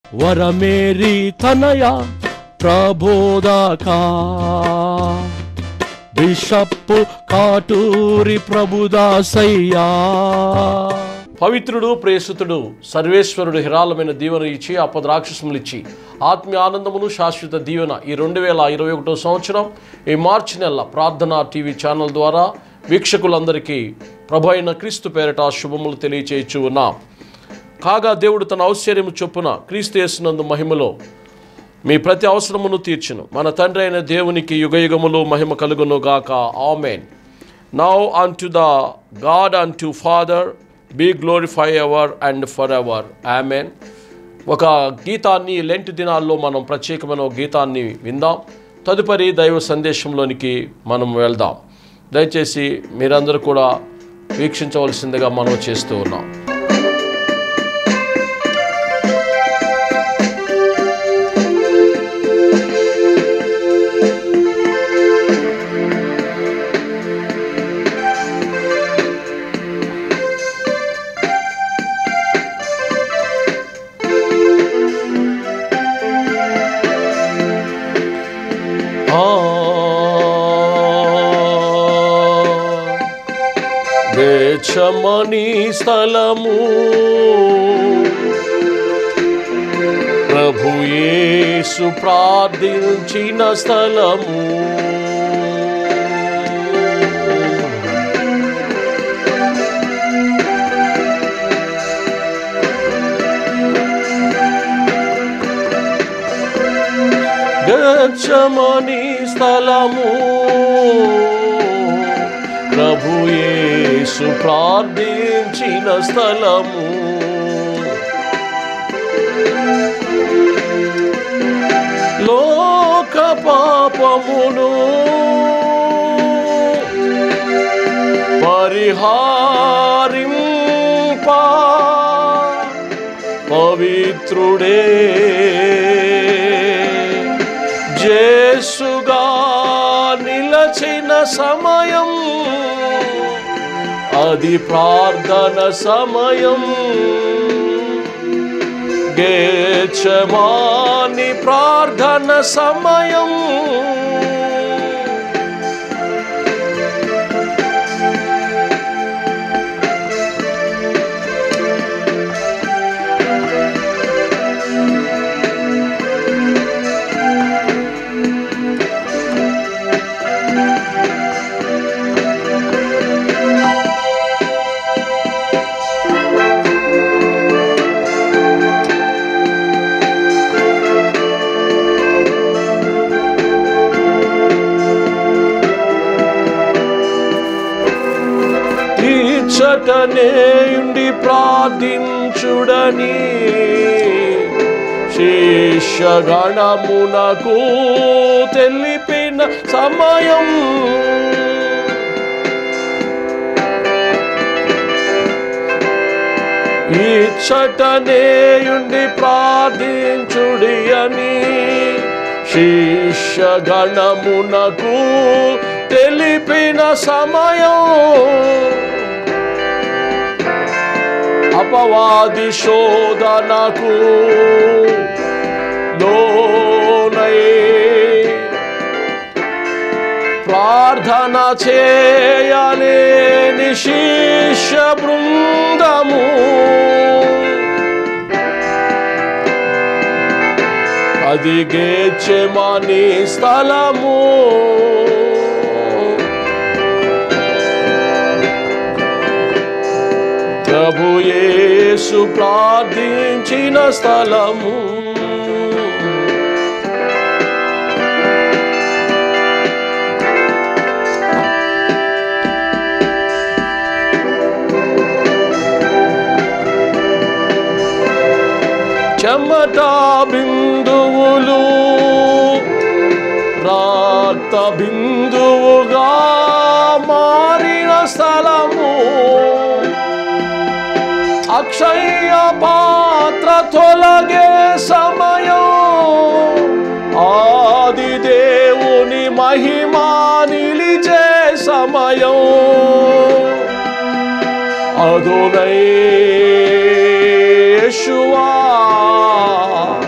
వరమేరి తనయ ప్రబోధక బిషప్పు కాటూరి ప్రభుదాసయ్యా పవిత్రుడు ప్రేసుతుడు సర్వేశ్వరుడు హిరాలమైన దీవెన ఇచ్చి అపద్రాక్షసములు ఇచ్చి ఆత్మీయ ఆనందమును శాశ్వత దీవెన ఈ రెండు వేల ఇరవై ఒకటో సంవత్సరం ఈ మార్చి నెల ప్రార్థనా టీవీ ఛానల్ ద్వారా వీక్షకులందరికీ ప్రభు అయిన క్రీస్తు పేరట శుభములు తెలియచేయచ్చు ఉన్నాం కాగా దేవుడు తన ఔశ్వర్యము చొప్పున క్రీస్తు యేసునందు మహిమలో మీ ప్రతి అవసరమును తీర్చును మన తండ్రి అయిన దేవునికి యుగయుగములు మహిమ కలుగును గాక amen now unto the God unto Father be glorified ever and for ever amen ఒక గీతాన్ని లెంట్ దినాల్లో మనం ప్రత్యేకమైన ఒక గీతాన్ని విందాం తదుపరి దైవ సందేశంలోనికి మనం వెళ్దాం దయచేసి మీరందరూ కూడా వీక్షించవలసిందిగా మనం చేస్తూ ఉన్నాం వేచమని స్థలము ప్రభు యేసు ప్రార్థించిన స్థలము గచ్చమని స్థలము ప్రభు యేసు ప్రార్థించిన స్థలము లోక పాపమును పరిహారింప పవిత్రుడే జేసుగా నిలచిన సమయం అది ప్రార్థన సమయం గేచమాని ప్రార్థన సమయం తీర్చటనేయుండి ప్రార్థించుడని శేషగణమునకు తెలిపిన సమయం ఈచ్చటనేయుండి ప్రార్థించుడి అని శిష్యగణమునకు తెలిపిన సమయం అపవాది శోధనకు లోనై ప్రార్థన చేయలేని శిష్య బృందము అది గేచెమని స్థలము ప్రభు యేసు ప్రార్థించిన స్థలము చెమట బిందువులు రక్త బిందువుగా మారిన స్థలము అక్షయ పాత్ర తొలగే సమయం ఆది దేవుని మహిమా నిలిచే సమయం అదునై యెషువా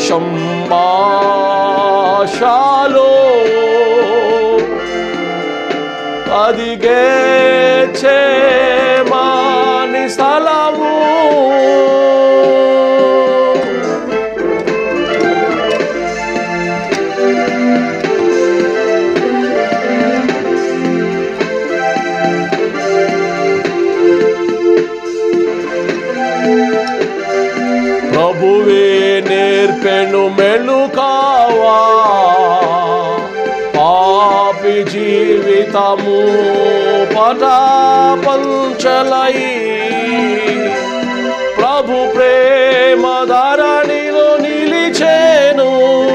సంభాషాలో అదిగే చేమాని స్థలము ప్రభువే నేర్పెను మెలుకావా పాపి జీవితము పటాపంచలై ప్రభు ప్రేమ ధరణిలో నిలిచేను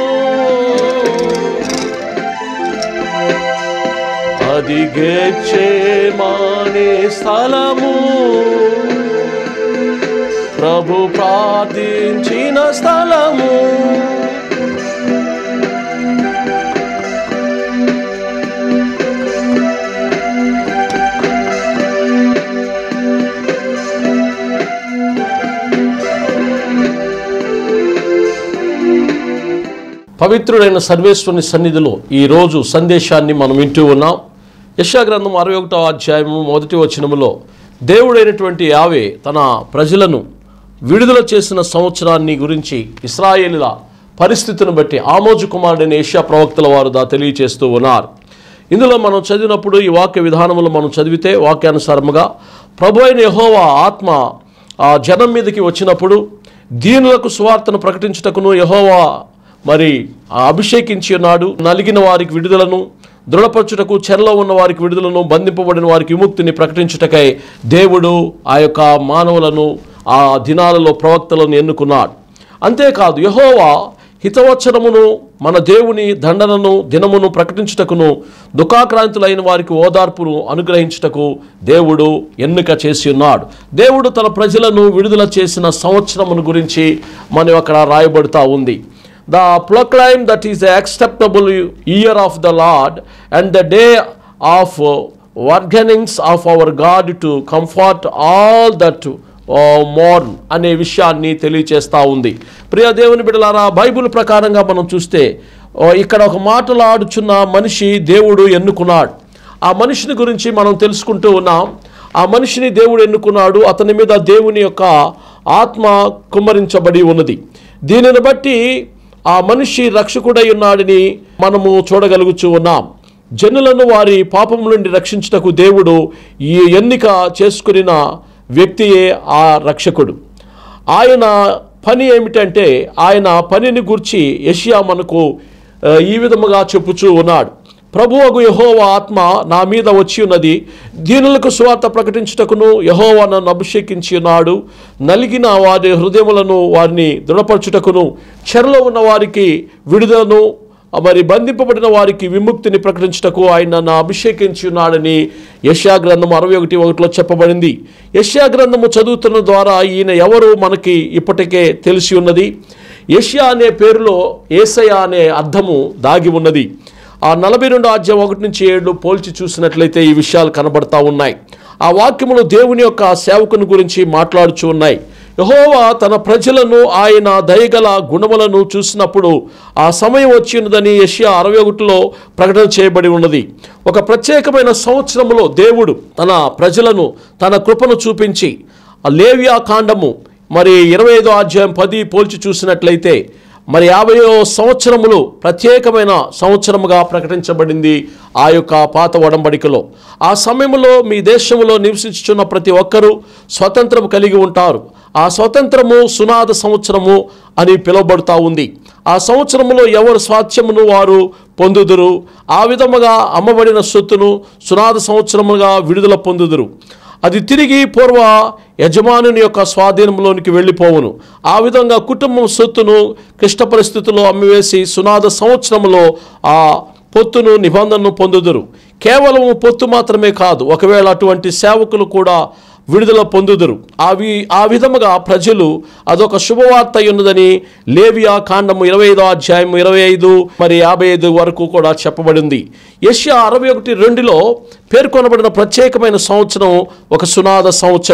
అది గెచ్చే మానే స్థలము ప్రభు ప్రార్థించిన స్థలము పవిత్రుడైన సర్వేశ్వరుని సన్నిధిలో ఈరోజు సందేశాన్ని మనం వింటూ ఉన్నాం యశాగ్రంథం అరవై ఒకటో అధ్యాయము మొదటి వచనములో దేవుడైనటువంటి యావే తన ప్రజలను విడుదల చేసిన సంవత్సరాన్ని గురించి ఇస్రాయేలుల పరిస్థితిని బట్టి ఆమోజు కుమారుడైన ఏషియా ప్రవక్తల వారు దా తెలియచేస్తూ ఉన్నారు ఇందులో మనం చదివినప్పుడు ఈ వాక్య విధానములు మనం చదివితే వాక్యానుసారముగా ప్రభు అయిన యెహోవా ఆత్మ ఆ జనం మీదకి వచ్చినప్పుడు దీనులకు సువార్తను ప్రకటించుటకును యెహోవా మరి ఆ అభిషేకించి ఉన్నాడు నలిగిన వారికి విడుదలను దృఢపరచుటకు చెరలో ఉన్న వారికి విడుదలను బంధింపబడిన వారికి విముక్తిని ప్రకటించుటకై దేవుడు ఆ యొక్క మానవులను ఆ దినాలలో ప్రవక్తలను ఎన్నుకున్నాడు అంతేకాదు యహోవా హితవచనమును మన దేవుని దండనను దినమును ప్రకటించుటకును దుఃఖాక్రాంతులైన వారికి ఓదార్పును అనుగ్రహించుటకు దేవుడు ఎన్నిక చేసి ఉన్నాడు దేవుడు తన ప్రజలను విడుదల చేసిన సంవత్సరమును గురించి మనం అక్కడ రాయబడుతూ ఉంది the proclaim that is the acceptable year of the Lord and the day of workings of our God to comfort all that mourn అనే విషయాన్ని తెలియచేస్తూ ఉంది ప్రియ దేవుని బిడ్డలారా బైబిల్ ప్రకారంగా మనం చూస్తే ఓ, ఇక్కడ ఒక మాటలాడుచున్న మనిషి దేవుడు ఎన్నుకున్నాడు ఆ మనిషిని గురించి మనం తెలుసుకుంటూ ఉన్నాం ఆ మనిషిని దేవుడు ఎన్నుకున్నాడు అతని మీద దేవుని యొక్క ఆత్మ కుమ్మరించబడి ఉన్నది దీనిని బట్టి ఆ మనిషి రక్షకుడై ఉన్నాడని మనము చూడగలుగుచూ ఉన్నాం జనులను వారి పాపం నుండి రక్షించుటకు దేవుడు ఈ ఎన్నిక చేసుకున్న వ్యక్తియే ఆ రక్షకుడు ఆయన పని ఏమిటంటే ఆయన పనిని గురించి యషియా మనకు ఆ, ఈ విధముగా చెప్పుచూ ఉన్నాడు ప్రభువగు యహోవా ఆత్మ నా మీద వచ్చి ఉన్నది దీనులకు స్వార్థ ప్రకటించుటకును యహోవా నన్ను అభిషేకించి ఉన్నాడు నలిగిన వారి హృదయములను వారిని దృఢపరచుటకును చెరలో ఉన్న వారికి విడుదలను మరి బంధింపబడిన వారికి విముక్తిని ప్రకటించుటకు ఆయన నన్ను అభిషేకించి ఉన్నాడని యశా గ్రంథం అరవై ఒకటి ఒకటిలో చెప్పబడింది యశా గ్రంథము చదువుతున్న ద్వారా ఈయన ఎవరు మనకి ఇప్పటికే తెలిసి ఉన్నది యష్యా అనే పేరులో ఏసయ అనే అర్థము దాగి ఉన్నది ఆ నలభై రెండు అధ్యాయం ఒకటి నుంచి ఏడు పోల్చి చూసినట్లయితే ఈ విషయాలు కనబడతా ఉన్నాయి ఆ వాక్యములు దేవుని యొక్క సేవకుని గురించి మాట్లాడుచూ ఉన్నాయి యహోవా తన ప్రజలను ఆయన దయగల గుణములను చూసినప్పుడు ఆ సమయం వచ్చినదని యష్యా అరవై ఒకటిలో ప్రకటన చేయబడి ఉన్నది ఒక ప్రత్యేకమైన సంవత్సరములో దేవుడు తన ప్రజలను తన కృపను చూపించి ఆ లేవియా కాండము మరి ఇరవై ఐదో అధ్యాయం పది పోల్చి చూసినట్లయితే మరి యాభైయో సంవత్సరములు ప్రత్యేకమైన సంవత్సరముగా ప్రకటించబడింది ఆ యొక్క పాత ఒడంబడికలో ఆ సమయంలో మీ దేశంలో నివసించుచున్న ప్రతి ఒక్కరూ స్వతంత్రం కలిగి ఉంటారు ఆ స్వతంత్రము సునాద సంవత్సరము అని పిలువబడుతూ ఉంది ఆ సంవత్సరములో ఎవరు స్వాస్థ్యమును వారు పొందుదురు ఆ విధముగా అమ్మబడిన సొత్తును సునాద సంవత్సరముగా విడుదల పొందుదురు అది తిరిగి పూర్వ యజమానుని యొక్క స్వాధీనంలోనికి వెళ్ళిపోవును ఆ విధంగా కుటుంబం సొత్తును క్లిష్ట పరిస్థితుల్లో అమ్మివేసి సునాద సంవత్సరంలో ఆ పొత్తును నిబంధనను పొందుదురు కేవలం పొత్తు మాత్రమే కాదు ఒకవేళ అటువంటి సేవకులు కూడా విడుదల పొందుదురు అవి ఆ విధముగా ప్రజలు అదొక శుభవార్త అయి ఉన్నదని లేవియా కాండము ఇరవై ఐదో అధ్యాయం ఇరవై ఐదు మరి యాభై ఐదు వరకు కూడా చెప్పబడింది యష్యా అరవై ఒకటి రెండులో పేర్కొనబడిన ప్రత్యేకమైన సంవత్సరం ఒక సునాద సంవత్సరం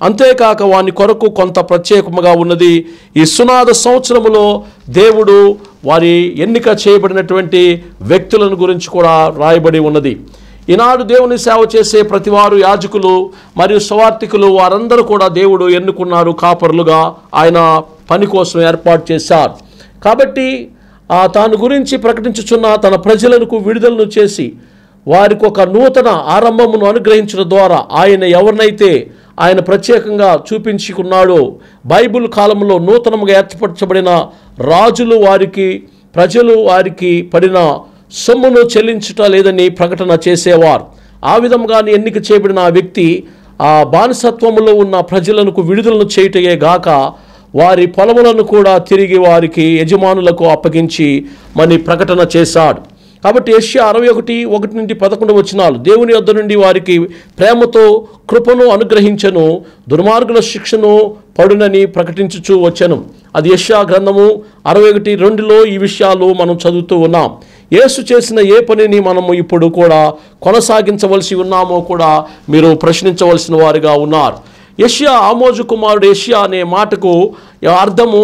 అంతేకాక వాని కొరకు కొంత ప్రత్యేకముగా ఉన్నది ఈ సునాద సంవత్సరములో దేవుడు వారి ఎన్నిక చేయబడినటువంటి వ్యక్తులను గురించి కూడా రాయబడి ఉన్నది ఈనాడు దేవుని సేవ చేసే ప్రతివారు యాజకులు మరియు స్వార్థికులు వారందరూ కూడా దేవుడు ఎన్నుకున్నారు కాపరులుగా ఆయన పని కోసం ఏర్పాటు చేశారు కాబట్టి ఆ తాను గురించి ప్రకటించుచున్న తన ప్రజలకు విడుదలను చేసి వారికి ఒక నూతన ఆరంభమును అనుగ్రహించడం ద్వారా ఆయన ఎవరినైతే ఆయన ప్రత్యేకంగా చూపించుకున్నాడో బైబిల్ కాలంలో నూతనంగా ఏర్పరచబడిన రాజులు వారికి ప్రజలు వారికి పడిన సొమ్మును చెల్లించుట లేదని ప్రకటన చేసేవారు ఆ విధంగానే ఎన్నిక చేయబడిన ఆ వ్యక్తి ఆ బానిసత్వములో ఉన్న ప్రజలకు విడుదలను చేయుటయే గాక వారి పొలములను కూడా తిరిగి వారికి యజమానులకు అప్పగించి మని ప్రకటన చేశాడు కాబట్టి ఏషియా అరవై ఒకటి ఒకటి నుండి పదకొండు వచనాలు దేవుని యొద్ద నుండి వారికి ప్రేమతో కృపను అనుగ్రహించను దుర్మార్గుల శిక్షను పడునని ప్రకటించుచూ వచ్చాను అది యెషయా గ్రంథము అరవై ఒకటి రెండులో ఈ విషయాలు మనం చదువుతూ ఉన్నాం యేసు చేసిన ఏ పనిని మనము ఇప్పుడు కూడా కొనసాగించవలసి ఉన్నామో కూడా మీరు ప్రశ్నించవలసిన వారిగా ఉన్నారు యష్యా ఆమోజు కుమారుడు యష్యా అనే మాటకు అర్థము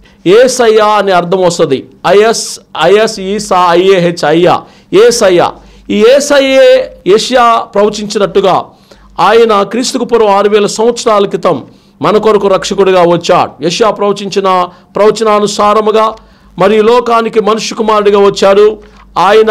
ఏసయ్యా అనే అర్థం వస్తుంది ఐఎస్ ఐఎస్ ఈసా ఐఏహెచ్ అయ్యా ఏసయ్యా ఈ ఏసయ్యే యష్యా ప్రవచించినట్టుగా ఆయన క్రీస్తుకు పూర్వం ఆరు వేల సంవత్సరాల క్రితం మన కొరకు రక్షకుడిగా వచ్చాడు యష్యా ప్రవచించిన ప్రవచనానుసారముగా మరియు లోకానికి మనుష్య కుమారుడిగా వచ్చాడు ఆయన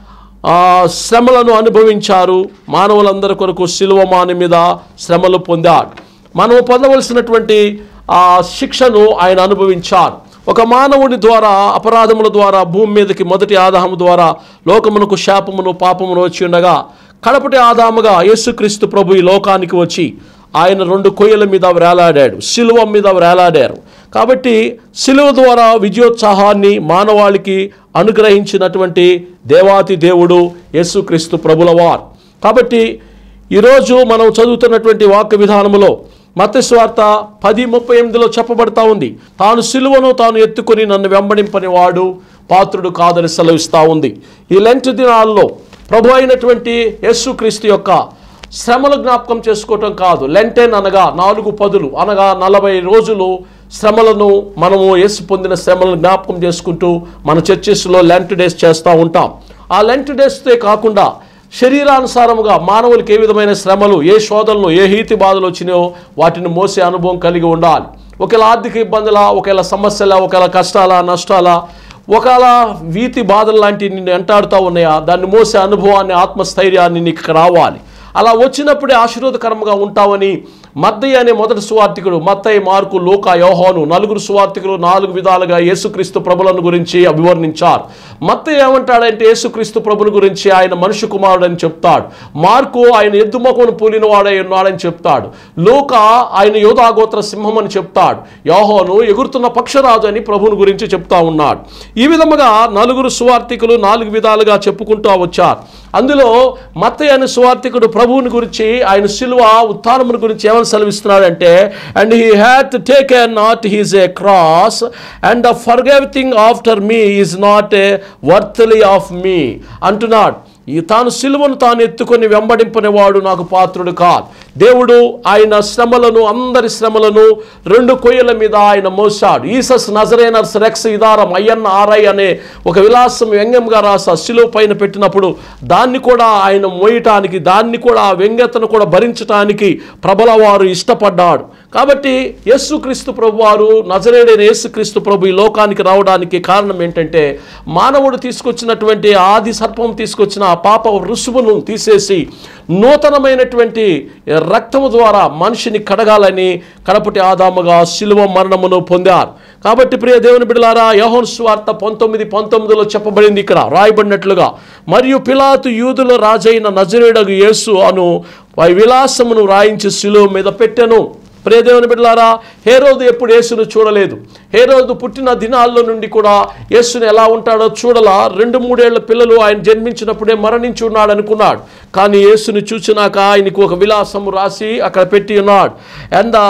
ఆ, శ్రమలను అనుభవించారు మానవులందరి కొరకు శిలువమాని మీద శ్రమలు పొందాడు మనము పొందవలసినటువంటి ఆ శిక్షను ఆయన అనుభవించారు ఒక మానవుని ద్వారా అపరాధముల ద్వారా భూమి మీదకి మొదటి ఆదాము ద్వారా లోకమునకు శాపమును పాపమును వచ్చి ఉండగా కడపటి ఆదాముగా యేసుక్రీస్తు ప్రభు ఈ లోకానికి వచ్చి ఆయన రెండు కొయ్యల మీద వేలాడాడు శిలువ మీద వేలాడారు కాబట్టి శిలువ ద్వారా విజయోత్సాహాన్ని మానవాళికి అనుగ్రహించినటువంటి దేవాతి దేవుడు యేసుక్రీస్తు ప్రభులవార్ కాబట్టి ఈరోజు మనం చదువుతున్నటువంటి వాక్య విధానములో మతస్వార్త పది ముప్పై ఎనిమిదిలో చెప్పబడతా ఉంది తాను సిలువను తాను ఎత్తుకొని నన్ను వెంబడింపని వాడు పాత్రుడు కాదని సెలవిస్తూ ఉంది ఈ లెంట్ దినాల్లో ప్రభు అయినటువంటి యేసుక్రీస్తు యొక్క శ్రమలు జ్ఞాపకం చేసుకోవటం కాదు లెంటెన్ అనగా నాలుగు పదులు అనగా నలభై రోజులు శ్రమలను మనము యేసు పొందిన శ్రమలను జ్ఞాపకం చేసుకుంటూ మన చర్చెస్లో లెంట్ డేస్ చేస్తూ ఉంటాం ఆ లెంట్ డేస్తే కాకుండా శరీరానుసారముగా మానవులకి ఏ విధమైన శ్రమలు ఏ శోధనలు ఏ హీతి బాధలు వచ్చినాయో వాటిని మోసే అనుభవం కలిగి ఉండాలి ఒకవేళ ఆర్థిక ఇబ్బందుల ఒకవేళ సమస్యల ఒకవేళ కష్టాల నష్టాల ఒకవేళ వీతి బాధలు లాంటివి నిన్ను వెంటాడుతూ ఉన్నాయా దాన్ని మోసే అనుభవాన్ని ఆత్మస్థైర్యాన్ని నీకు రావాలి అలా వచ్చినప్పుడే ఆశీర్వాదకరంగా ఉంటామని మత్తయ్య అనే మొదటి సువార్థికుడు మత్తయ్య మార్కు లోక యోహోను నలుగురు సువార్థికులు నాలుగు విధాలుగా యేసుక్రీస్తు ప్రభులను గురించి అభివర్ణించారు మత్తయ్య ఏమంటాడంటే యేసుక్రీస్తు ప్రభుని గురించి ఆయన మనుషు కుమారుడు అని చెప్తాడు మార్కు ఆయన ఎద్దుమొకను పూలిన వాడై ఉన్నాడని చెప్తాడు లోక ఆయన యోధాగోత్ర సింహం అని చెప్తాడు యోహోను ఎగురుతున్న పక్షరాజు అని ప్రభుని గురించి చెప్తా ఉన్నాడు ఈ విధముగా నలుగురు సువార్థికులు నాలుగు విధాలుగా చెప్పుకుంటూ వచ్చారు అందులో మత్తయ్య అనే సువార్థికుడు ప్రభువుని గురించి ఆయన శిలువ ఉత్థానముని గురించి ఏమని సెలవిస్తున్నాడంటే and he hath taken not his a cross and the for everything after me is not a worthy of me అంటున్నాడు ఈ తాను సిలువను తాను ఎత్తుకొని వెంబడింపనివాడు నాకు పాత్రుడు కాదు దేవుడు ఆయన శ్రమలను అందరి శ్రమలను రెండు కొయ్యల మీద ఆయన మోసాడు ఈసస్ నజరేనర్స్ రెక్స్ ఇదారం అయ్యన్న ఆర్ఐ అనే ఒక విలాసం వ్యంగ్యంగా రాసా శిలువ పైన పెట్టినప్పుడు దాన్ని కూడా ఆయన మోయటానికి దాన్ని కూడా ఆ వ్యంగ్యతను కూడా భరించటానికి ప్రబలవారు ఇష్టపడ్డాడు కాబట్టి యేసుక్రీస్తు ప్రభు వారు నజరేడైన యేసుక్రీస్తు ప్రభు ఈ లోకానికి రావడానికి కారణం ఏంటంటే మానవుడు తీసుకొచ్చినటువంటి ఆది సర్పం తీసుకొచ్చిన ఆ పాప రుసుమును తీసేసి నూతనమైనటువంటి రక్తము ద్వారా మనిషిని కడగాలని కడపటి ఆదాముగా శిలువ మరణమును పొందారు కాబట్టి ప్రియ దేవుని బిడలారా యోహోన్ స్వార్త పంతొమ్మిది పంతొమ్మిదిలో చెప్పబడింది ఇక్కడ రాయబడినట్లుగా మరియు పిలాతు యూదుల రాజైన నజరేడగు యేసు అను ఆ విలాసమును రాయించి శిలువ మీద పెట్టెను ప్రియదేవుని బిడ్డలారా హేరోదు ఎప్పుడు యేసును చూడలేదు హేరోదు పుట్టిన దినాల్లో నుండి కూడా యేసుని ఎలా ఉంటాడో చూడలా రెండు మూడేళ్ల పిల్లలు ఆయన జన్మించినప్పుడే మరణించి ఉన్నాడు అనుకున్నాడు కానీ యేసుని చూసినాక ఆయనకు ఒక విలాసము రాసి అక్కడ పెట్టి ఉన్నాడు and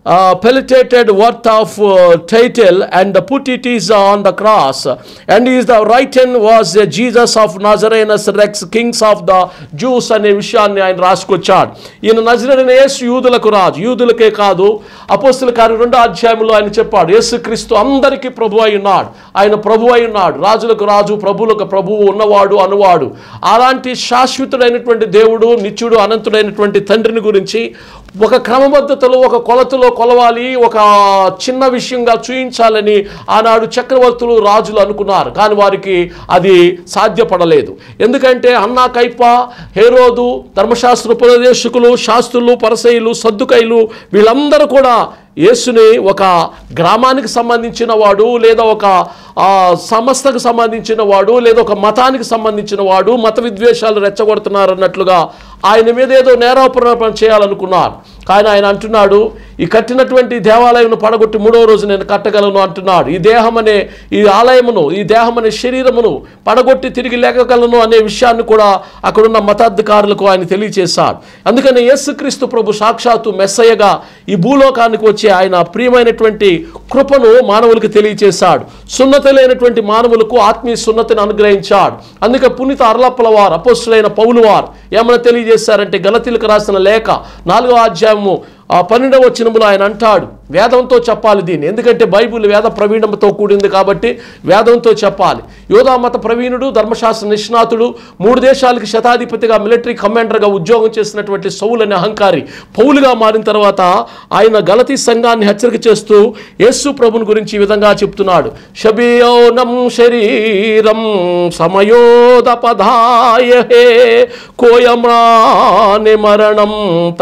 uh, pelleted worth of uh, title and put it is on the cross and is the right hand was uh, Jesus of Nazareth Rex kings of the Jews అనే విషయాన్ని ఆయన రాసుకొచ్చాడు ఈయన నజరైన యేసు యూదులకు రాజు యూదులకే కాదు అపోస్తుల కార్యం రెండో అధ్యాయంలో ఆయన చెప్పాడు యేసు క్రీస్తు అందరికీ ప్రభు అయి ఉన్నాడు ఆయన ప్రభు అయి ఉన్నాడు రాజులకు రాజు ప్రభువులకు ప్రభువు ఉన్నవాడు అనువాడు అలాంటి శాశ్వతుడైనటువంటి దేవుడు నిత్యుడు అనంతుడైనటువంటి తండ్రిని గురించి ఒక క్రమబద్ధతలో ఒక కొలతలో కొలవాలి ఒక చిన్న విషయంగా చూయించాలని ఆనాడు చక్రవర్తులు రాజులు అనుకున్నారు కానీ వారికి అది సాధ్యపడలేదు ఎందుకంటే అన్నా కైప హేరోదు ధర్మశాస్త్ర ఉపదేశకులు శాస్త్రులు పరసయులు సద్దుకైలు వీళ్ళందరూ కూడా యేసుని ఒక గ్రామానికి సంబంధించిన వాడు లేదా ఒక ఆ, సంస్థకు సంబంధించిన వాడు లేదా ఒక మతానికి సంబంధించిన వాడు మత విద్వేషాలు రెచ్చగొడుతున్నారు అన్నట్లుగా ఆయన మీద ఏదో నేరాపరోపణ చేయాలనుకున్నారు కానీ ఆయన అంటున్నాడు ఈ కట్టినటువంటి దేవాలయం పడగొట్టి మూడవ రోజు నేను కట్టగలను అంటున్నాడు ఈ దేహం అనే ఈ ఆలయమును ఈ దేహం అనే శరీరమును పడగొట్టి తిరిగి లేకగలను అనే విషయాన్ని కూడా అక్కడున్న మతాధికారులకు ఆయన తెలియచేశాడు అందుకని యేసుక్రీస్తు ప్రభు సాక్షాత్తు మెస్సయ్యగా ఈ భూలోకానికి వచ్చి ఆయన ప్రియమైనటువంటి కృపను మానవులకు తెలియచేశాడు సున్నత లేనటువంటి మానవులకు ఆత్మీయ సున్నతిని అనుగ్రహించాడు అందుకే పునీత అర్లప్పల వారు అపోస్తులైన పౌలు వారు ఏమైనా తెలియజేశారంటే గలతీలకు రాసిన లేఖ నాలుగో అధ్యాయము ఆ పన్నెండవ వచనములో ఆయన అంటాడు వేదంతో చెప్పాలి దీన్ని ఎందుకంటే బైబిల్ వేద ప్రవీణంతో కూడింది కాబట్టి వేదంతో చెప్పాలి యోధా మత ప్రవీణుడు ధర్మశాస్త్ర నిష్ణాతుడు మూడు దేశాలకి శతాధిపతిగా మిలిటరీ కమాండర్గా ఉద్యోగం చేసినటువంటి సౌలని అహంకారి పౌలుగా మారిన తర్వాత ఆయన గలతీ సంఘాన్ని హెచ్చరిక చేస్తూ యేసు ప్రభుని గురించి ఈ విధంగా చెప్తున్నాడు షబియోనం శరీరం సమయోదపధాయ హే కోయమ్రాని మరణం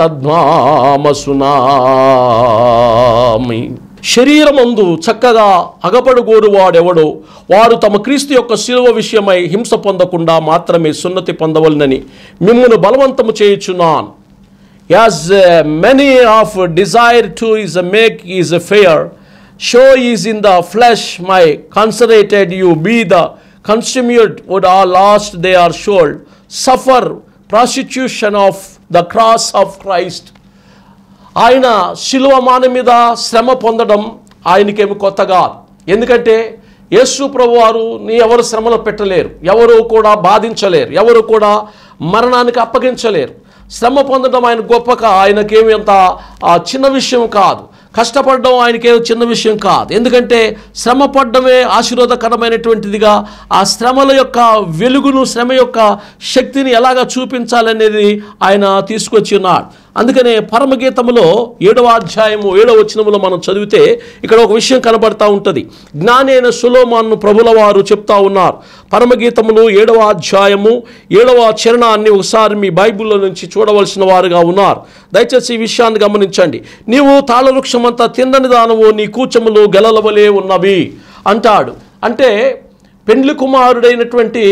తద్మామసునామి శరీరమందు చక్కగా అగపడుగోరు వాడెవడో వారు తమ క్రీస్తు యొక్క శిలువ విషయమై హింస పొందకుండా మాత్రమే సున్నతి పొందవలనని మిమ్మల్ని బలవంతము చేయుచున్నాను as many of desire to is a make is a fair show is in the flesh my consecrated you be the consumed would or lost they are should suffer prosecution of the cross of Christ ఆయన శిలువ మాన మీద శ్రమ పొందడం ఆయనకేమి కొత్తగా ఎందుకంటే యేసు ప్రభు వారు నీ ఎవరు శ్రమలో పెట్టలేరు ఎవరు కూడా బాధించలేరు ఎవరు కూడా మరణానికి అప్పగించలేరు శ్రమ పొందడం ఆయన గొప్పక ఆయనకేమి అంత ఆ, చిన్న విషయం కాదు కష్టపడడం ఆయనకేం చిన్న విషయం కాదు ఎందుకంటే శ్రమ పడడమే ఆశీర్వాదకరమైనటువంటిదిగా ఆ శ్రమల యొక్క వెలుగును శ్రమ యొక్క శక్తిని ఎలాగ చూపించాలనేది ఆయన తీసుకొచ్చి ఉన్నాడు అందుకనే పరమగీతములో ఏడవ అధ్యాయము ఏడవ వచనములో మనం చదివితే ఇక్కడ ఒక విషయం కనబడతా ఉంటుంది జ్ఞాని అయిన సులోమాన్ను ప్రభుల వారు చెప్తా ఉన్నారు పరమగీతములు ఏడవ అధ్యాయము ఏడవ చరణాన్ని ఒకసారి మీ బైబిల్లో నుంచి చూడవలసిన వారుగా ఉన్నారు దయచేసి ఈ విషయాన్ని గమనించండి నీవు తాళవృక్షమంతా తిందని దానవు నీ కూచములు గెలలవలే ఉన్నవి అంటాడు అంటే పెండ్లి కుమారుడైనటువంటి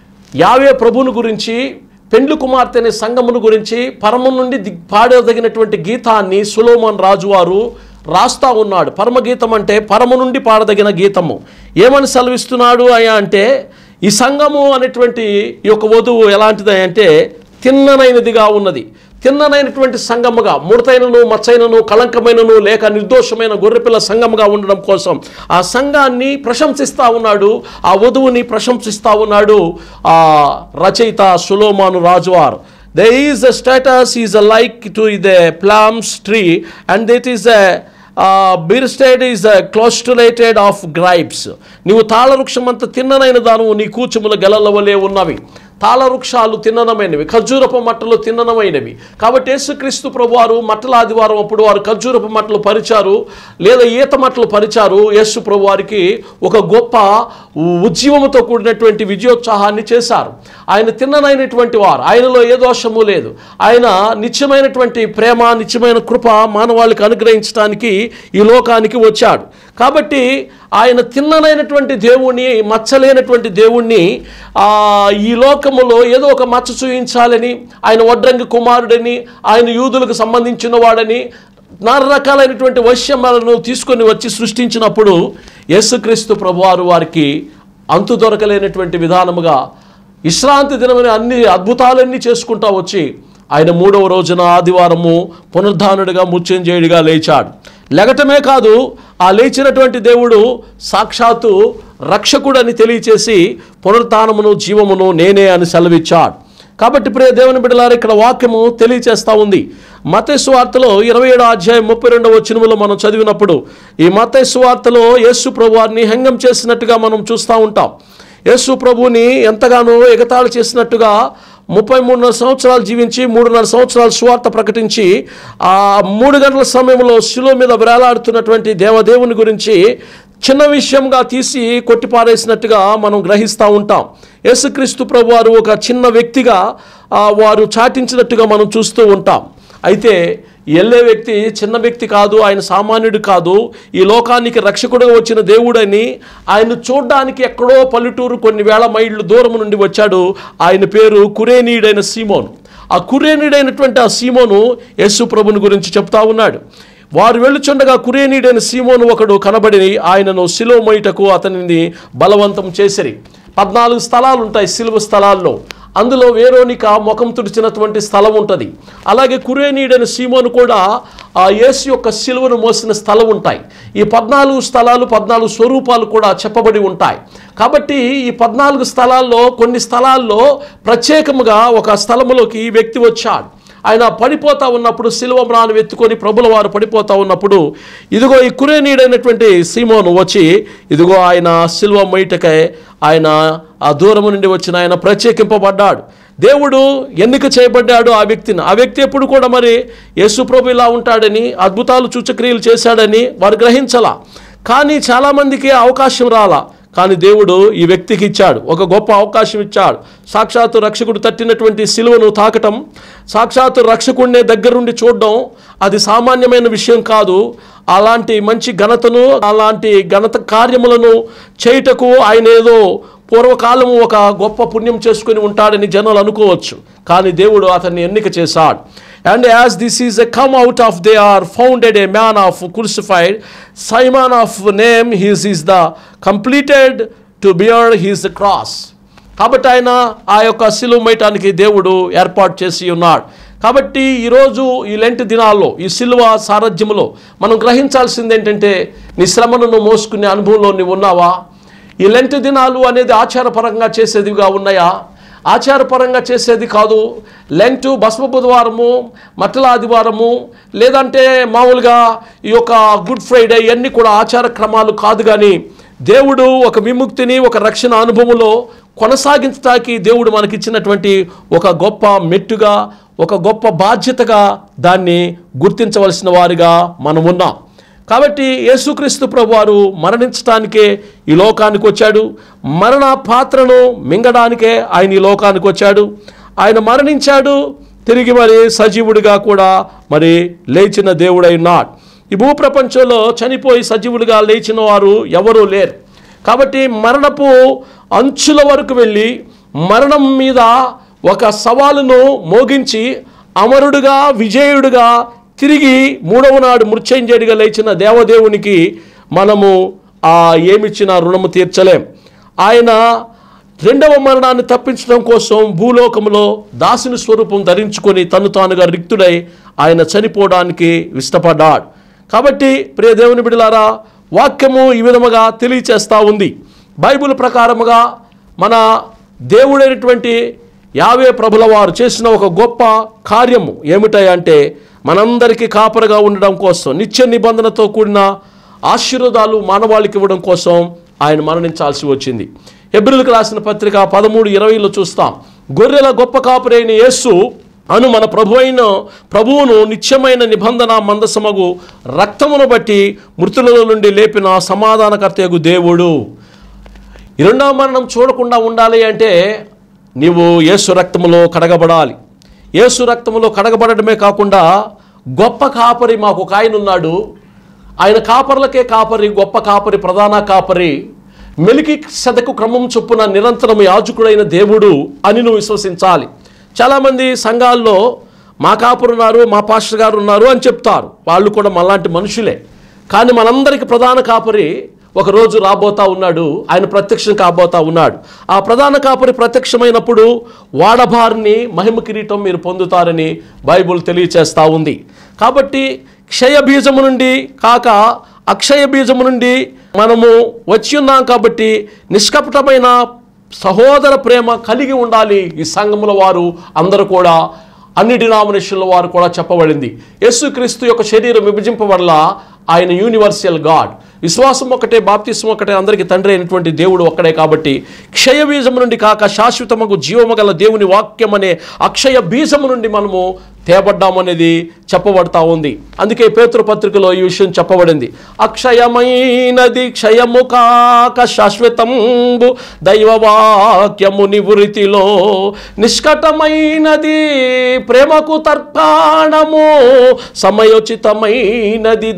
యావే ప్రభుని గురించి పెండ్లి కుమార్తె అనే సంగమును గురించి పరమ నుండి దిగ్ పాడదగినటువంటి గీతాన్ని సులోమన్ రాజువారు రాస్తా ఉన్నాడు పరమగీతం అంటే పరమ నుండి పాడదగిన గీతము ఏమని సెలవిస్తున్నాడు అయ్యా అంటే ఈ సంఘము అనేటువంటి ఈ యొక్క వధువు ఎలాంటిది అంటే తిన్ననైనదిగా ఉన్నది తిన్ననైనటువంటి సంఘముగా ముడతైనను మచ్చైనను కళంకమైనను లేక నిర్దోషమైన గొర్రెపిల్ల సంఘముగా ఉండడం కోసం ఆ సంఘాన్ని ప్రశంసిస్తా ఉన్నాడు ఆ వధువుని ప్రశంసిస్తా ఉన్నాడు ఆ రచయిత సులోమాను రాజువార్ thy is a status is a like to the palms tree and this is a breasted is clustered of grapes నీవు తాళవృక్షం అంత తిన్ననైన దాను నీ కూచుముల గెలలవలే ఉన్నవి తాళవృక్షాలు తిన్ననమైనవి ఖర్జూరపు మట్టలు తిన్ననమైనవి కాబట్టి యేసుక్రీస్తు ప్రభువారు మట్టల ఆదివారం అప్పుడు వారు ఖర్జూరపు మట్టలు పరిచారు లేదా ఈత మట్టలు పరిచారు యేసు ప్రభు వారికి ఒక గొప్ప ఉజ్జీవముతో కూడినటువంటి విజయోత్సాహాన్ని చేశారు ఆయన తిన్ననైనటువంటి వారు ఆయనలో ఏ దోషము లేదు ఆయన నిత్యమైనటువంటి ప్రేమ నిత్యమైన కృప మానవాళికి అనుగ్రహించడానికి ఈ లోకానికి వచ్చాడు కాబట్టి ఆయన తిన్ననైనటువంటి దేవుణ్ణి మచ్చలేనటువంటి దేవుణ్ణి ఆ, ఈ లోకములో ఏదో ఒక మచ్చ చూయించాలని ఆయన వడ్రంగి కుమారుడని ఆయన యూదులకు సంబంధించిన వాడని నానా రకాలైనటువంటి వైశ్యములను తీసుకొని వచ్చి సృష్టించినప్పుడు యేసుక్రీస్తు ప్రభువారు వారికి అంతు దొరకలేనటువంటి విధానముగా విశ్రాంతి దినమని అన్ని అద్భుతాలన్నీ చేసుకుంటా వచ్చి ఆయన మూడవ రోజున ఆదివారము పునరుద్ధానుడిగా మృత్యుంజయుడిగా లేచాడు లెగటమే కాదు ఆ లేచినటువంటి దేవుడు సాక్షాత్తు రక్షకుడని తెలియచేసి పునరుత్నమును జీవమును నేనే అని సెలవిచ్చాడు కాబట్టి ప్రియ దేవుని బిడ్డలారా ఇక్కడ వాక్యము తెలియచేస్తా ఉంది మతేసు వార్తలో ఇరవై ఏడో అధ్యాయం ముప్పై రెండవ వచనములో మనం చదివినప్పుడు ఈ మతేసు వార్తలో యేసు ప్రభు వారిని హంగం చేసినట్టుగా మనం చూస్తూ ఉంటాం యేసు ప్రభుని ఎంతగానో ఎగతాళి చేసినట్టుగా ముప్పై మూడున్నర సంవత్సరాలు జీవించి మూడున్నర సంవత్సరాలు సువార్త ప్రకటించి ఆ మూడు గంటల సమయంలో శిలువ మీద వేలాడుతున్నటువంటి దేవదేవుని గురించి చిన్న విషయంగా తీసి కొట్టిపారేసినట్టుగా మనం గ్రహిస్తూ ఉంటాం యేసుక్రీస్తు ప్రభు వారు ఒక చిన్న వ్యక్తిగా ఆ, వారు చాటించినట్టుగా మనం చూస్తూ ఉంటాం అయితే ఎల్లే వ్యక్తి చిన్న వ్యక్తి కాదు ఆయన సామాన్యుడు కాదు ఈ లోకానికి రక్షకుడుగా వచ్చిన దేవుడని ఆయన చూడ్డానికి ఎక్కడో పల్లెటూరు కొన్ని వేల మైళ్ళు దూరం నుండి వచ్చాడు ఆయన పేరు కురేనీయుడైన సీమోను ఆ కురేనీయుడైనటువంటి ఆ సీమోను యేసు ప్రభుని గురించి చెప్తా ఉన్నాడు వారు వెళ్ళుచుండగా కురేనీడైన సీమోను ఒకడు కనబడి ఆయనను శిలువమొయ్యటకు అతనిని బలవంతం చేసిరి పద్నాలుగు స్థలాలు ఉంటాయి సిలువ స్థలాల్లో అందులో వేరోనిక ముఖం తుడిచినటువంటి స్థలం ఉంటుంది అలాగే కురేనీడైన సీమోను కూడా ఆ యేసు యొక్క సిలువను మోసిన స్థలం ఉంటాయి ఈ పద్నాలుగు స్థలాలు పద్నాలుగు స్వరూపాలు కూడా చెప్పబడి ఉంటాయి కాబట్టి ఈ పద్నాలుగు స్థలాల్లో కొన్ని స్థలాల్లో ప్రత్యేకముగా ఒక స్థలములోకి ఈ వ్యక్తి వచ్చాడు ఆయన పడిపోతా ఉన్నప్పుడు శిలువ మ్రాను ఎత్తుకొని ప్రభుల వారు పడిపోతా ఉన్నప్పుడు ఇదిగో ఈ కురేనీడైనటువంటి సీమోను వచ్చి ఇదిగో ఆయన శిలువ మొయ్యటకై ఆయన ఆ దూరము నుండి వచ్చిన ఆయన ప్రత్యేకింపబడ్డాడు దేవుడు ఎన్నిక చేయబడ్డాడు ఆ వ్యక్తిని ఆ వ్యక్తి ఎప్పుడు కూడా మరి యేసుప్రభు ఇలా ఉంటాడని అద్భుతాలు సూచక్రియలు చేశాడని వారు గ్రహించలా కానీ చాలామందికి అవకాశం రాలా కానీ దేవుడు ఈ వ్యక్తికి ఇచ్చాడు ఒక గొప్ప అవకాశం ఇచ్చాడు సాక్షాత్తు రక్షకుడు తట్టినటువంటి సిలువను తాకటం సాక్షాత్తు రక్షకుడినే దగ్గరుండి చూడడం అది సామాన్యమైన విషయం కాదు అలాంటి మంచి ఘనతను అలాంటి ఘనత కార్యములను చేయుటకు ఆయన ఏదో పూర్వకాలము ఒక గొప్ప పుణ్యం చేసుకుని ఉంటాడని జనాలు అనుకోవచ్చు కానీ దేవుడు అతన్ని ఎన్నిక చేశాడు and as this is a come out of they are founded a man of crucified Simon of name his is the completed to bear his the cross కాబట్టి ఆయన ఆ యొక్క శిలువ మేయటానికి దేవుడు ఏర్పాటు చేసి ఉన్నాడు కాబట్టి ఈరోజు ఈ లెంటి దినాల్లో ఈ సిలువ సారథ్యములో మనం గ్రహించాల్సింది ఏంటంటే నీ శ్రమను నువ్వు మోసుకునే అనుభవంలో నువ్వు ఉన్నావా ఈ లెంటి దినాలు అనేది ఆచారపరంగా చేసేదిగా ఉన్నాయా ఆచారపరంగా చేసేది కాదు లెంటు భస్మ బుధవారము మట్టల ఆదివారము లేదంటే మామూలుగా ఈ యొక్క గుడ్ ఫ్రైడే ఇవన్నీ కూడా ఆచార క్రమాలు కాదు కానీ దేవుడు ఒక విముక్తిని ఒక రక్షణ అనుభవంలో కొనసాగించడానికి దేవుడు మనకిచ్చినటువంటి ఒక గొప్ప మెట్టుగా ఒక గొప్ప బాధ్యతగా దాన్ని గుర్తించవలసిన వారిగా మనం ఉన్నాం కాబట్టి యేసుక్రీస్తు ప్రభువారు మరణించటానికే ఈ లోకానికి వచ్చాడు మరణ పాత్రను మింగడానికే ఆయన ఈ లోకానికి వచ్చాడు ఆయన మరణించాడు తిరిగి మరి సజీవుడిగా కూడా మరి లేచిన దేవుడై ఉన్నాడు ఈ భూప్రపంచంలో చనిపోయి సజీవుడిగా లేచిన వారు ఎవరూ లేరు కాబట్టి మరణపు అంచుల వరకు వెళ్ళి మరణం మీద ఒక సవాలును మోగించి అమరుడుగా విజయుడుగా తిరిగి మూడవ నాడు మృత్యుంజయుడిగా లేచిన దేవదేవునికి మనము ఆ ఏమిచ్చిన రుణము తీర్చలేం ఆయన రెండవ మరణాన్ని తప్పించడం కోసం భూలోకంలో దాసుని స్వరూపం ధరించుకొని తను తానుగా రిక్తుడై ఆయన చనిపోవడానికి ఇష్టపడ్డాడు కాబట్టి ప్రియ దేవుని బిడలారా వాక్యము ఈ విధముగా తెలియచేస్తూ ఉంది బైబిల్ ప్రకారముగా మన దేవుడైనటువంటి యావే ప్రభుల వారు చేసిన ఒక గొప్ప కార్యము ఏమిటంటే మనందరికీ కాపరగా ఉండడం కోసం నిత్య నిబంధనతో కూడిన ఆశీర్వాదాలు మానవాళికి ఇవ్వడం కోసం ఆయన మరణించాల్సి వచ్చింది ఎబ్రిల్కి రాసిన పత్రిక పదమూడు ఇరవైలో చూస్తాం గొర్రెల గొప్ప కాపరైన యేసు అను మన ప్రభు అయిన ప్రభువును నిత్యమైన నిబంధన మందసమగు రక్తమును బట్టి మృతులలో నుండి లేపిన సమాధానకర్తయగు దేవుడు ఈ రెండవ మరణం చూడకుండా ఉండాలి అంటే నీవు యేసు రక్తములో కడగబడాలి యేసు రక్తములో కడగబడటమే కాకుండా గొప్ప కాపరి మాకు ఒక ఆయన ఉన్నాడు ఆయన కాపర్లకే కాపరి గొప్ప కాపరి ప్రధాన కాపరి మెలికి శతకు క్రమం చొప్పున నిరంతరం యాజకుడైన దేవుడు అని నువ్వు విశ్వసించాలి చాలామంది సంఘాల్లో మా కాపురు ఉన్నారు మా పాస్టర్ గారు ఉన్నారు అని చెప్తారు వాళ్ళు కూడా మనలాంటి మనుషులే కానీ మనందరికి ప్రధాన కాపరి ఒక రోజు రాబోతా ఉన్నాడు ఆయన ప్రత్యక్షం కాబోతా ఉన్నాడు ఆ ప్రధాన కాపరి ప్రత్యక్షమైనప్పుడు వాడబారిని మహిమ కిరీటం మీరు పొందుతారని బైబుల్ తెలియచేస్తూ ఉంది కాబట్టి క్షయ బీజము నుండి కాక అక్షయ బీజము నుండి మనము వచ్చి ఉన్నాం కాబట్టి నిష్కపటమైన సహోదర ప్రేమ కలిగి ఉండాలి ఈ సంఘముల వారు అందరూ కూడా అన్ని డినామినేషన్ల వారు కూడా చెప్పబడింది యేసుక్రీస్తు యొక్క శరీరం విభజింపబడల ఆయన యూనివర్సల్ గాడ్ విశ్వాసం ఒకటే బాప్తిస్వం ఒకటే అందరికీ తండ్రి అయినటువంటి దేవుడు ఒక్కడే కాబట్టి క్షయ బీజము నుండి కాక శాశ్వతమగు జీవము గల దేవుని వాక్యం అనే అక్షయ బీజము నుండి మనము తేబడ్డామనేది చెప్పబడతా ఉంది అందుకే పేతృ పత్రికలో ఈ విషయం చెప్పబడింది అక్షయమైనది క్షయము కాక శాశ్వతంబు దైవవాక్యము నివృత్తిలో నిష్కటమైనది ప్రేమకు తర్పాణము సమయోచితమైనది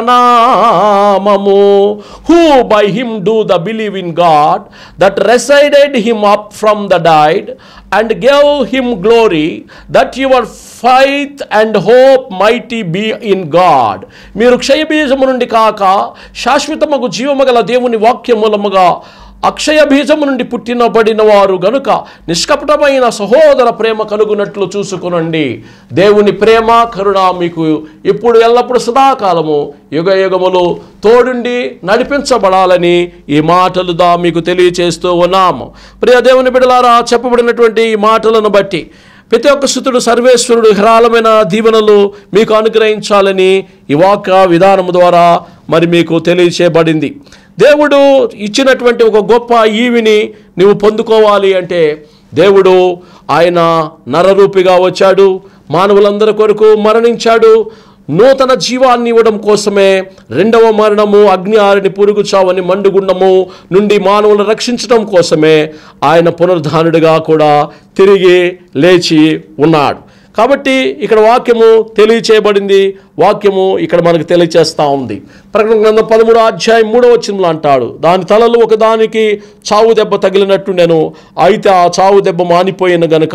దైవనామము who by him do the believe in God that resided him up from the died and gave him glory that your faith and hope mighty be in God మీరు క్షయబీజము నుండి కాక శాశ్వతమగు జీవమగల దేవుని వాక్యం మూలముగా అక్షయ బీజము నుండి పుట్టినబడిన వారు గనుక నిష్కపటమైన సహోదర ప్రేమ కలుగునట్లు చూసుకునండి దేవుని ప్రేమ కరుణ మీకు ఇప్పుడు ఎల్లప్పుడు సదాకాలము యుగ యుగములు తోడుండి నడిపించబడాలని ఈ మాటలు దా మీకు తెలియచేస్తూ ఉన్నాము ప్రియ దేవుని బిడలారా చెప్పబడినటువంటి ఈ మాటలను బట్టి ప్రతి ఒక్క సుతుడు సర్వేశ్వరుడు హేరాళమైన దీవెనలు మీకు అనుగ్రహించాలని ఈ వాక్య విధానము ద్వారా మరి మీకు తెలియచేయబడింది దేవుడు ఇచ్చినటువంటి ఒక గొప్ప ఈవిని నువ్వు పొందుకోవాలి అంటే దేవుడు ఆయన నరరూపిగా వచ్చాడు మానవులందరి కొరకు మరణించాడు నూతన జీవాన్ని ఇవ్వడం కోసమే రెండవ మరణము అగ్ని ఆరిని పురుగు చావని మండుగుండము నుండి మానవులను రక్షించడం కోసమే ఆయన పునరుద్ధానుడిగా కూడా తిరిగి లేచి ఉన్నాడు కాబట్టి ఇక్కడ వాక్యము తెలియచేయబడింది వాక్యము ఇక్కడ మనకు తెలియచేస్తూ ఉంది ప్రకటన గ్రంథం పదమూడు అధ్యాయం మూడో వచనంలో అంటాడు దాని తలలు ఒకదానికి చావు దెబ్బ తగిలినట్టుండెను అయితే ఆ చావు దెబ్బ మానిపోయిన గనుక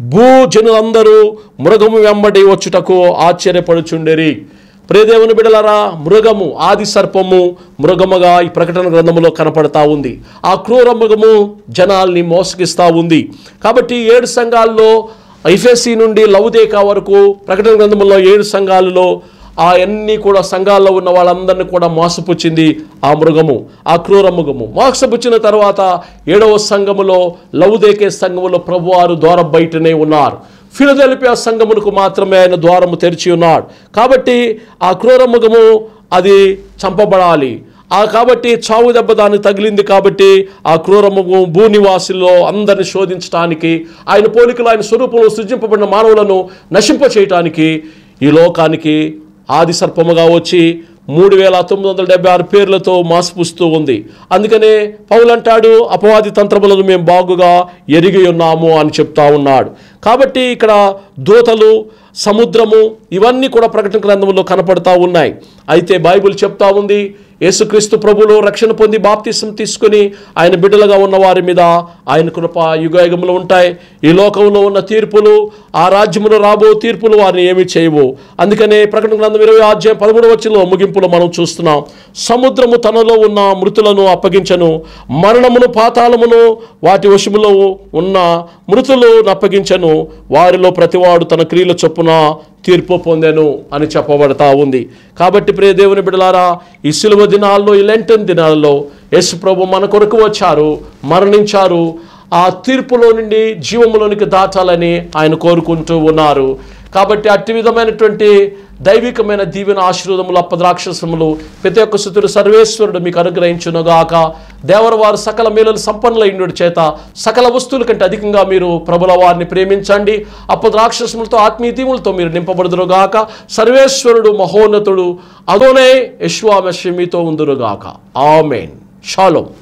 భూజనులందరూ మృగము వెంబడి వచ్చుటకు ఆశ్చర్యపడుచుండెరి ప్రియదేవుని బిడలరా మృగము ఆది సర్పము మృగముగా ఈ ప్రకటన గ్రంథములో కనపడతా ఉంది ఆ క్రూర మృగము జనాల్ని మోసగిస్తూ ఉంది కాబట్టి ఏడు సంఘాల్లో ఐఫెసి నుండి లవుదేకా వరకు ప్రకటన గ్రంథంలో ఏడు సంఘాలలో ఆ అన్ని కూడా సంఘాల్లో ఉన్న వాళ్ళందరినీ కూడా మోసపుచ్చింది ఆ మృగము ఆ క్రూర మృగము మోసపుచ్చిన తర్వాత ఏడవ సంఘములో లవుదేకే సంఘములో ప్రభువారు ద్వార బయటనే ఉన్నారు ఫిలదెలిపియా సంఘమునకు మాత్రమే ఆయన ద్వారము తెరిచి ఉన్నాడు కాబట్టి ఆ క్రూర మృగము అది చంపబడాలి ఆ కాబట్టి చావు దెబ్బ దానికి తగిలింది కాబట్టి ఆ క్రూరము భూనివాసుల్లో అందరిని శోధించడానికి ఆయన పోలికలు ఆయన స్వరూపంలో సృజింపబడిన మానవులను నశింప చేయటానికి ఈ లోకానికి ఆది సర్పముగా వచ్చి మూడు వేల తొమ్మిది వందల డెబ్బై ఆరు పేర్లతో మాసిపుస్తూ ఉంది అందుకనే పౌలు అంటాడు అపవాది తంత్రములను మేము బాగుగా ఎరిగి ఉన్నాము అని చెప్తా ఉన్నాడు కాబట్టి ఇక్కడ దూతలు సముద్రము ఇవన్నీ కూడా ప్రకటన గ్రంథంలో కనపడతా ఉన్నాయి అయితే బైబిల్ చెప్తా ఉంది యేసుక్రీస్తు ప్రభులో రక్షణ పొంది బాప్తిసం తీసుకుని ఆయన బిడ్డలుగా ఉన్న వారి మీద ఆయన కృప యుగయుగములు ఉంటాయి ఈ లోకంలో ఉన్న తీర్పులు ఆ రాజ్యములో రాబో తీర్పులు వారిని ఏమీ చేయవు అందుకనే ప్రకటన గ్రంథం ఇరవై అధ్యాయం పదమూడు వచ్చిన ముగింపులో మనం చూస్తున్నాం సముద్రము తనలో ఉన్న మృతులను అప్పగించను మరణమును పాతాళమును వాటి వశములో ఉన్న మృతులు అప్పగించను వారిలో ప్రతివాడు తన క్రియల చొప్పున తీర్పు పొందెను అని చెప్పబడతా ఉంది కాబట్టి ప్రియ దేవుని బిడలారా ఈ సిలువ దినాల్లో ఈ లెంటన్ దినాల్లో యేసు ప్రభు మన కొరకు వచ్చారు మరణించారు ఆ తీర్పులో నుండి జీవములోనికి దాటాలని ఆయన కోరుకుంటూ ఉన్నారు కాబట్టి అట్టి విధమైనటువంటి దైవికమైన దీవెన ఆశీర్వదములు అప్పద్రాక్షసములు ప్రతి ఒక్క సుతుడు సర్వేశ్వరుడు మీకు అనుగ్రహించునుగాక దేవర వారు సకల మేలులు సంపన్నులైనడు చేత సకల వస్తువుల కంటే అధికంగా మీరు ప్రభుల వారిని ప్రేమించండి అప్పద్రాక్షసములతో ఆత్మీయ దీవులతో మీరు నింపబడుదురుగాక సర్వేశ్వరుడు మహోన్నతుడు అదోనే యశ్వామెష్ మీతో ఉందురుగాక ఆమెన్ షాలోమ్